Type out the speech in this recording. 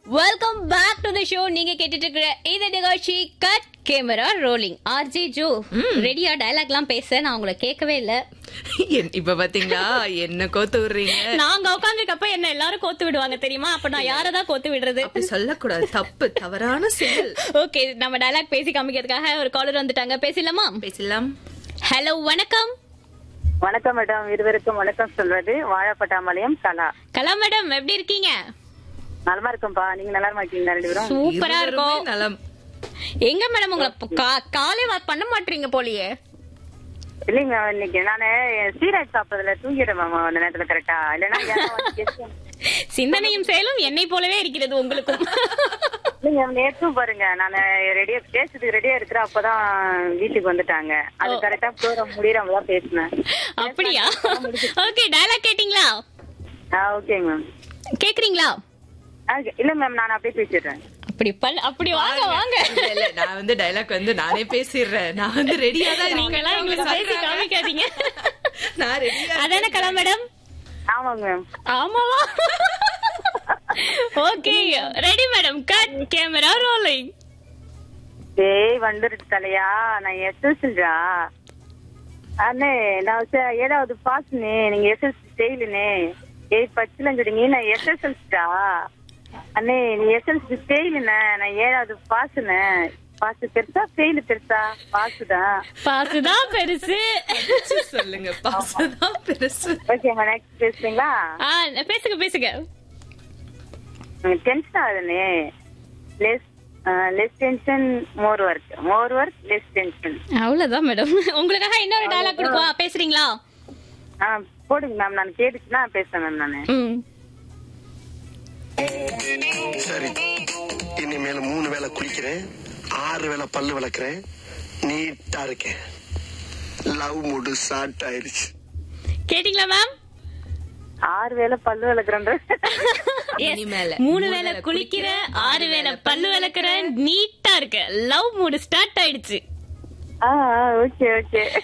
Welcome back to the show நீங்க கேட்டுட்டு இருக்கிற இந்த நிகழ்ச்சி cut camera rolling RJ Jo ரெடியா டயலாக்லாம் பேச நான் உங்களை கேட்கவே இல்ல என்- இப்ப பாத்தீங்களா என்ன கோத்து விடுறீங்க நாங்க உட்காந்துருக்கப்ப என்ன எல்லாரும் கோத்து விடுவாங்க தெரியுமா அப்ப நான் யாரதான் கோத்து விடுறது அப்படி சொல்லக்கூடாது தப்பு தவறான செயல் ஓகே நம்ம டயலாக் பேசி காமிக்கிறதுக்காக ஒரு காலர் வந்துட்டாங்க பேசலாமா பேசலாம் ஹலோ வணக்கம் வணக்கம் மேடம் இருவருக்கும் வணக்கம் சொல்வது வாழப்பட்டாமலையம் கலா கலா மேடம் எப்படி இருக்கீங்க நலமா இருக்கும்பா நீங்க நல்லா இருக்கீங்களா ரெண்டு பேரும் சூப்பரா இருவருமே இருக்கும் நலம் எங்க மேடம் உங்களை கா- காலே வா- பண்ண மாட்டீங்க போலியே இல்லைங்க மேம் இன்னைக்கு நானு சீராஜ் சாப்பிடுறதுல தூங்கிடுறேன் மேம் அந்த நேரத்துல கரெக்டா இல்லைன்னா யாராவது வந்து guest வந்து- சிந்தனையும் செயலும் என்னை போலவே இருக்கிறது உங்களுக்கும் இல்லைங்க நேற்றும் பாருங்க நான் ரெடியா பேசுறதுக்கு ரெடியா இருக்கிறேன் அப்பதான் வீட்டுக்கு வந்துட்டாங்க அது கரெக்டா ப்ரோக்ராம் முடியறவங்க தான் பேசினேன் அப்படியா ஓகே டயலாக் கேட்டிங்களா ஆ ஓகேங்க மேம் கேக்குறீங்களா இல்ல மேம் நான் அப்படியே பேசிடுறேன் அப்படி பல் அப்படி வாங்க வாங்க இல்ல, இல்ல, நான் வந்து டைலாக் வந்து நானே பேசிடுறேன் நான் வந்து ரெடியா தான் நீங்க எல்லாம் எங்களுக்கு பேசி காமிக்காதீங்க நான் ரெடியா அதானே கலா மேடம் ஆமாங்க மேம் ஆமாவா okay ready madam cut camera rolling டேய் வந்துருச்சு தலையா நான் எஸ்எஸ்டா அண்ணே நான் ச- ஏதாவது பாஸ்னே நீங்க எஸ்எஸ் ஸ்டெயிலுனே ஏய் பச்சிலஞ்சடிங்க நான் எஸ்எஸ்எல்ஸ்டா அண்ணே நீ எஸ்எல்சி ஸ்டெயிலுண்ணே நான் ஏழாவது பாசுனே பாசு பெருசா ஃபெயிலு பெருசா பாசுதான் பாசுதான் பெருசு சொல்லுங்க பாசதான் பெருசு ஓகேங்க நெக்ஸ்ட் பேசுறீங்களா ஆ பேசுங்க பேசுங்க டென்ஷன் ஆகுதுண்ணே less less tension more work more work less tension அவ்வளவுதான் மேடம் உங்களுக்காக இன்னொரு டயலாக் கொடுப்போம் பேசுறீங்களா ஆ போடுங்க மேம் நான் கேட்டுச்சுன்னா பேசுறேன் மேம் நானு ம் சரி இனிமேல் மூணு வேளை குளிக்கிறேன் ஆறு வேளை பல்லு விளக்குறேன் நீட்டா இருக்கேன் லவ் மூடு ஸ்டார்ட் ஆயிருச்சு கேட்டிங்களா மேம் ஆறு வேளை பல்லு விளக்குறேன்ற இனிமேல. மூணு வேளை குளிக்கிற ஆறு வேளை பல்லு விளக்குற நீட்டா இருக்கு லவ் மூடு ஸ்டார்ட் ஆயிடுச்சு ஆ ஓகே ஓகே